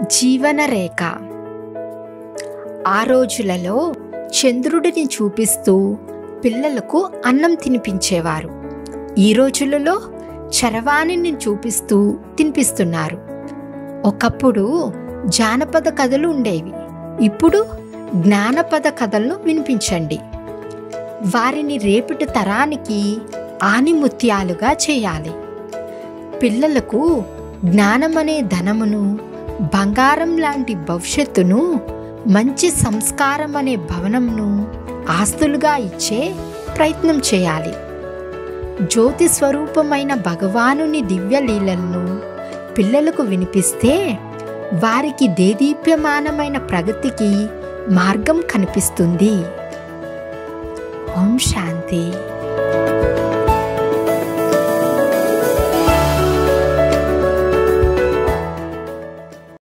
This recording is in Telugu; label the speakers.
Speaker 1: జీవనరేఖ ఆ రోజులలో చంద్రుడిని చూపిస్తూ పిల్లలకు అన్నం తినిపించేవారు ఈ రోజులలో చరవాణిని చూపిస్తూ తినిపిస్తున్నారు ఒకప్పుడు జానపద కథలు ఉండేవి ఇప్పుడు జ్ఞానపద కథలను వినిపించండి వారిని రేపటి తరానికి ఆనిముత్యాలుగా చేయాలి పిల్లలకు జ్ఞానమనే ధనమును బంగారం లాంటి భవిష్యత్తును మంచి సంస్కారం అనే భవనంను ఆస్తులుగా ఇచ్చే ప్రయత్నం చేయాలి జ్యోతి స్వరూపమైన భగవానుని దివ్య లీలలను పిల్లలకు వినిపిస్తే వారికి దేదీప్యమానమైన ప్రగతికి మార్గం కనిపిస్తుంది ఓం శాంతి